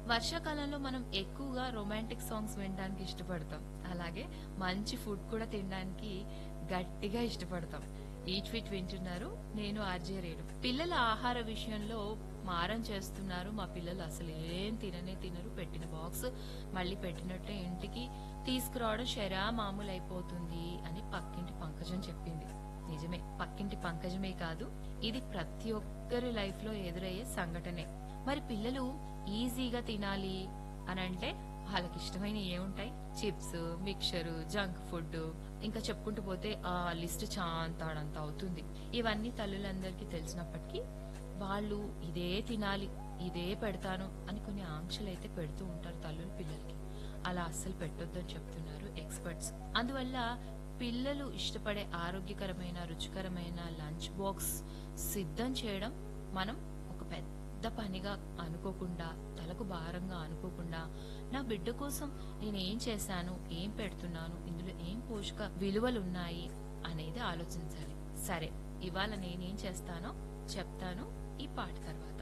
వర్షాకాలంలో మనం ఎక్కువగా రొమాంటిక్ సాంగ్స్ వినడానికి ఇష్టపడతాం అలాగే మంచి ఫుడ్ కూడా తినడానికి గట్టిగా ఇష్టపడతాం ఈట్ ఫిట్ వింటున్నారు నేను ఆర్జే రేడు పిల్లల ఆహార విషయంలో మారం చేస్తున్నారు మా పిల్లలు అసలు ఏం తిననే తినరు పెట్టిన బాక్స్ మళ్ళీ పెట్టినట్టే ఇంటికి తీసుకురావడం శరా మామూలు అయిపోతుంది అని పక్కింటి పంకజం చెప్పింది నిజమే పక్కింటి పంకజమే కాదు ఇది ప్రతి ఒక్కరి లైఫ్ లో ఎదురయ్యే సంఘటనే మరి పిల్లలు ఈజీగా తినాలి అని అంటే వాళ్ళకి ఇష్టమైన ఏముంటాయి చిప్స్ మిక్చర్ జంక్ ఫుడ్ ఇంకా చెప్పుకుంటూ పోతే ఆ లిస్ట్ చాంతాడంత అవుతుంది ఇవన్నీ తల్లులందరికీ తెలిసినప్పటికీ వాళ్ళు ఇదే తినాలి ఇదే పెడతాను అని కొన్ని ఆంక్షలు అయితే పెడుతూ ఉంటారు తల్లులు పిల్లలకి అలా అస్సలు పెట్టొద్దని చెప్తున్నారు ఎక్స్పర్ట్స్ అందువల్ల పిల్లలు ఇష్టపడే ఆరోగ్యకరమైన రుచికరమైన లంచ్ బాక్స్ సిద్ధం చేయడం మనం ఒక పెద్ద పనిగా అనుకోకుండా తలకు భారంగా అనుకోకుండా నా బిడ్డ కోసం నేను ఏం చేశాను ఏం పెడుతున్నాను ఇందులో ఏం పోషక విలువలు ఉన్నాయి అనేది ఆలోచించాలి సరే ఇవాళ నేనేం చేస్తానో చెప్తాను ఈ పాట తర్వాత